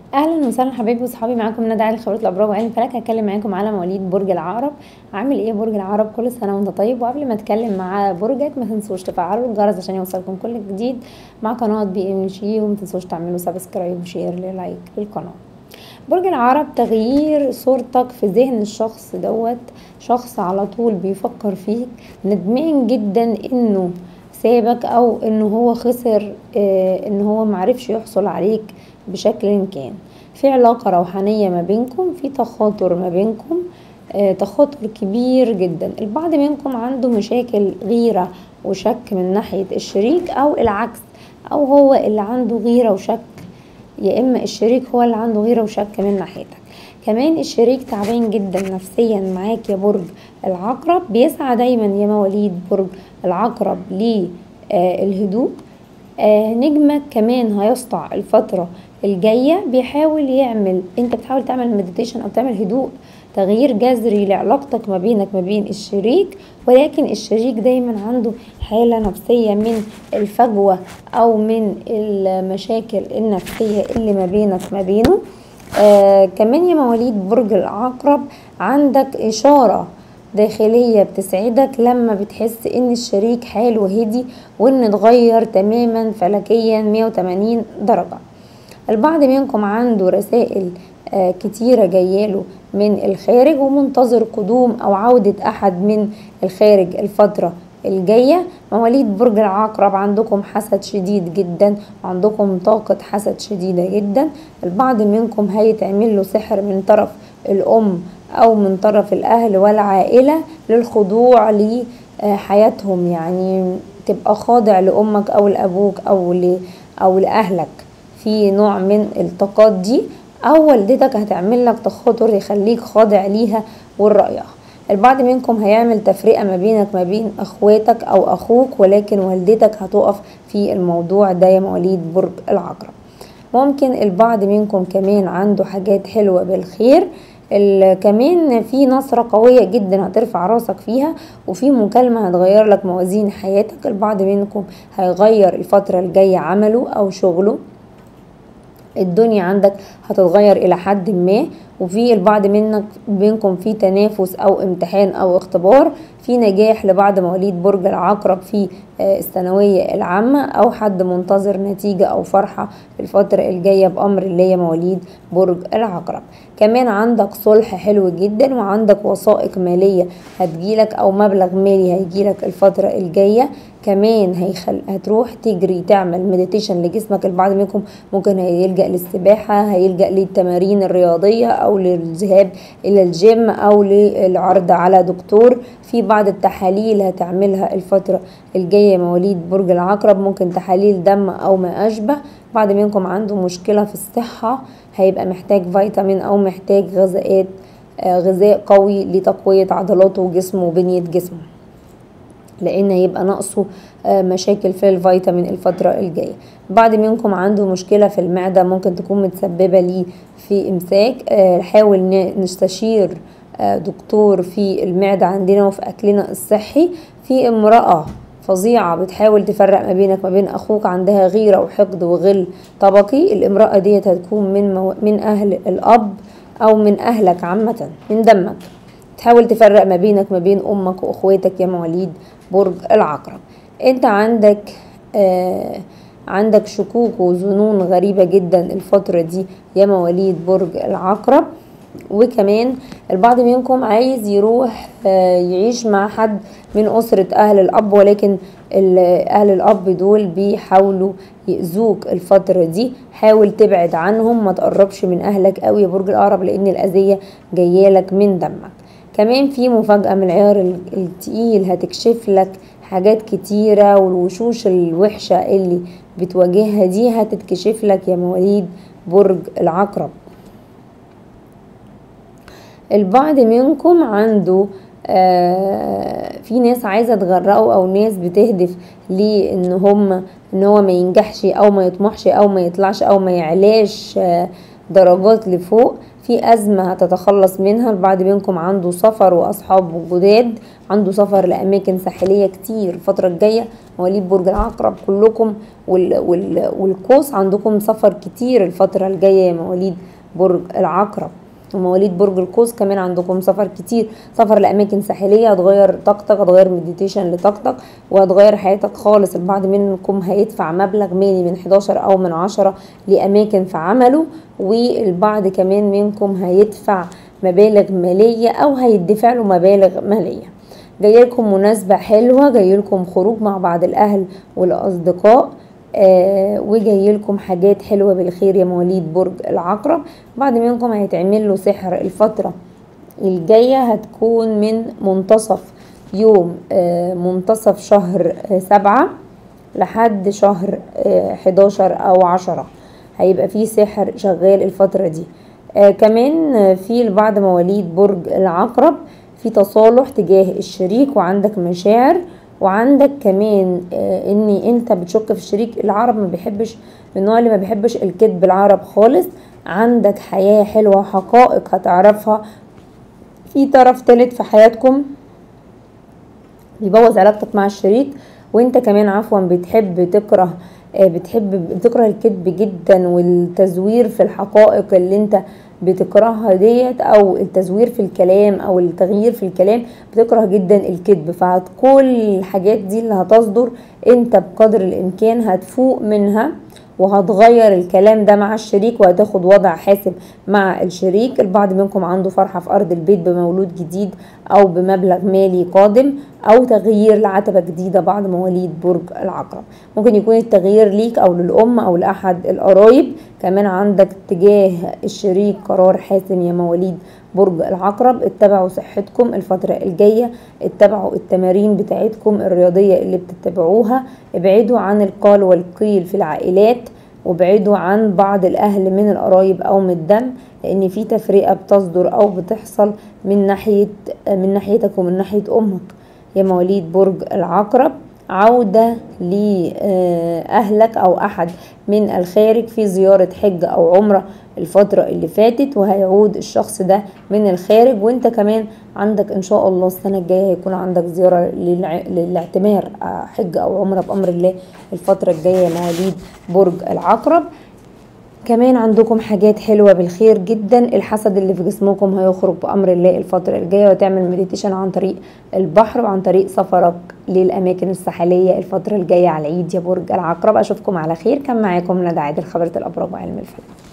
اهلا وسهلا حبايبي وصحابي معاكم ندى علي خبرة الابراج وعين الفلك هتكلم معاكم على مواليد برج العقرب عامل ايه برج العقرب كل سنه وانت طيب وقبل ما اتكلم مع برجك ما تنسوش تفعلوا الجرس عشان يوصلكم كل جديد مع قناه بي ام جي وما تنسوش تعملوا سبسكرايب وشير للايك للقناه برج العقرب تغيير صورتك في ذهن الشخص دوت شخص على طول بيفكر فيك ندمان جدا انه سابك او انه هو خسر اه ان هو معرفش يحصل عليك بشكل كان في علاقة روحانية ما بينكم في تخاطر ما بينكم آه تخاطر كبير جدا البعض منكم عنده مشاكل غيرة وشك من ناحية الشريك أو العكس أو هو اللي عنده غيرة وشك يا إما الشريك هو اللي عنده غيرة وشك من ناحيتك كمان الشريك تعبان جدا نفسيا معاك يا برج العقرب بيسعى دايما يا مواليد برج العقرب للهدوء آه نجمك كمان هيسطع الفترة الجاية بيحاول يعمل انت بتحاول تعمل مديتيشن او تعمل هدوء تغيير جذري لعلاقتك ما بينك ما بين الشريك ولكن الشريك دايما عنده حالة نفسية من الفجوة او من المشاكل النفسية اللي ما بينك ما بينه آه كمان يا مواليد برج العقرب عندك اشارة داخلية بتسعدك لما بتحس ان الشريك حاله هدي وان اتغير تماما فلكيا 180 درجة البعض منكم عنده رسائل آه كتيرة جاياله من الخارج ومنتظر قدوم او عودة احد من الخارج الفترة الجاية مواليد برج العقرب عندكم حسد شديد جدا وعندكم طاقة حسد شديدة جدا البعض منكم هيتعمل له سحر من طرف الام او من طرف الاهل والعائلة للخضوع لحياتهم يعني تبقى خاضع لامك او لابوك او ل او لاهلك في نوع من الطاقات دي او والدتك هتعمل لك تخاطر يخليك خاضع ليها والرأيها البعض منكم هيعمل تفرقة ما بينك ما بين اخواتك او اخوك ولكن والدتك هتقف في الموضوع ده يا مواليد برج العقرب ممكن البعض منكم كمان عنده حاجات حلوة بالخير كمان في نصرة قوية جدا هترفع راسك فيها وفي مكالمة هتغير لك موازين حياتك البعض منكم هيغير الفترة الجاية عمله او شغله الدنيا عندك هتتغير الى حد ما وفي البعض منك بينكم في تنافس او امتحان او اختبار في نجاح لبعض مواليد برج العقرب في الثانوية العامة او حد منتظر نتيجة او فرحة في الفترة الجاية بامر الله يا مواليد برج العقرب كمان عندك صلح حلو جدا وعندك وثائق مالية هتجيلك او مبلغ مالي هيجيلك الفترة الجاية كمان هيخل... هتروح تجري تعمل مديتيشن لجسمك البعض منكم ممكن هيلجأ للسباحة هيلجأ للتمارين الرياضية او للذهاب الى الجيم او للعرض على دكتور في بعض التحاليل هتعملها الفترة الجاية مواليد برج العقرب ممكن تحاليل دم او ما اشبه بعض منكم عنده مشكلة في الصحة هيبقى محتاج فيتامين او محتاج غذاءات غذاء قوي لتقوية عضلاته وجسمه وبنية جسمه لان هيبقى ناقصه مشاكل في الفيتامين الفترة الجاية بعض منكم عنده مشكلة في المعدة ممكن تكون متسببة ليه في امساك حاول نستشير دكتور في المعدة عندنا وفي اكلنا الصحي في امرأة فظيعة بتحاول تفرق ما بينك ما بين اخوك عندها غيرة وحقد وغل طبقي الامرأة ديت هتكون من مو... من اهل الاب او من اهلك عامة من دمك تحاول تفرق ما بينك ما بين امك واخواتك يا مواليد برج العقرب انت عندك آه عندك شكوك وظنون غريبة جدا الفترة دي يا مواليد برج العقرب وكمان البعض منكم عايز يروح آه يعيش مع حد من أسرة أهل الأب ولكن أهل الأب دول بيحاولوا يأذوك الفترة دي حاول تبعد عنهم ما تقربش من أهلك قوي يا برج العقرب لأن الأذية جايالك من دمك كمان في مفاجأة من العيار التقيل هتكشف لك حاجات كتيرة والوشوش الوحشة اللي بتواجهها دي هتتكشف لك يا مواليد برج العقرب البعض منكم عنده آه في ناس عايزه تغرقه او ناس بتهدف ليه ان هم ان هو ما ينجحش او ما يطمحش او ما يطلعش او ما يعلاش آه درجات لفوق في أزمة هتتخلص منها البعض منكم عنده سفر وأصحاب جداد عنده سفر لأماكن ساحلية كتير الفترة الجاية مواليد برج العقرب كلكم وال وال والقوس عندكم سفر كتير الفترة الجاية يا مواليد برج العقرب ومواليد برج القوس كمان عندكم سفر كتير سفر لاماكن ساحليه هتغير طاقتك هتغير مديتيشن لطاقتك وهتغير حياتك خالص البعض منكم هيدفع مبلغ مالي من 11 او من 10 لاماكن في عمله والبعض كمان منكم هيدفع مبالغ ماليه او هيدفع له مبالغ ماليه جايلكم مناسبة حلوة جايلكم خروج مع بعض الأهل والأصدقاء آه وجاي لكم حاجات حلوه بالخير يا مواليد برج العقرب بعض منكم هيتعمل له سحر الفتره الجايه هتكون من منتصف يوم آه منتصف شهر آه سبعة لحد شهر آه 11 او عشرة هيبقى فيه سحر شغال الفترة دي آه كمان آه في البعض مواليد برج العقرب في تصالح تجاه الشريك وعندك مشاعر وعندك كمان آه ان انت بتشك في الشريك العرب ما بيحبش من النوع اللي ما بيحبش الكذب العرب خالص عندك حياة حلوة وحقائق هتعرفها في طرف تالت في حياتكم بيبوظ علاقتك مع الشريك وانت كمان عفوا بتحب تكره آه بتحب بتكره الكذب جدا والتزوير في الحقائق اللي انت بتكرهها ديت او التزوير في الكلام او التغيير في الكلام بتكره جدا الكذب فكل الحاجات دي اللي هتصدر انت بقدر الامكان هتفوق منها وهتغير الكلام ده مع الشريك وهتاخد وضع حاسم مع الشريك البعض منكم عنده فرحة في أرض البيت بمولود جديد أو بمبلغ مالي قادم أو تغيير لعتبة جديدة بعض مواليد برج العقرب ممكن يكون التغيير ليك أو للأم أو لأحد القرايب كمان عندك تجاه الشريك قرار حاسم يا مواليد برج العقرب اتبعوا صحتكم الفترة الجاية اتبعوا التمارين بتاعتكم الرياضية اللي بتتبعوها ابعدوا عن القال والقيل في العائلات وابعدوا عن بعض الاهل من القرايب او من الدم لان في تفرقه بتصدر او بتحصل من ناحيه من ناحيتك ومن ناحيه امك يا مواليد برج العقرب عودة لأهلك أو أحد من الخارج في زيارة حج أو عمرة الفترة اللي فاتت وهيعود الشخص ده من الخارج وانت كمان عندك ان شاء الله السنة الجاية هيكون عندك زيارة للاعتمار حج او عمرة بأمر الله الفترة الجاية مواليد برج العقرب كمان عندكم حاجات حلوة بالخير جدا الحسد اللي في جسمكم هيخرج بأمر الله الفترة الجاية وتعمل مديتيشن عن طريق البحر وعن طريق سفرك للأماكن الساحلية الفترة الجاية على العيد يا برج العقرب أشوفكم على خير كان معاكم ندى عادل خبرة الأبراج وعلم الفلك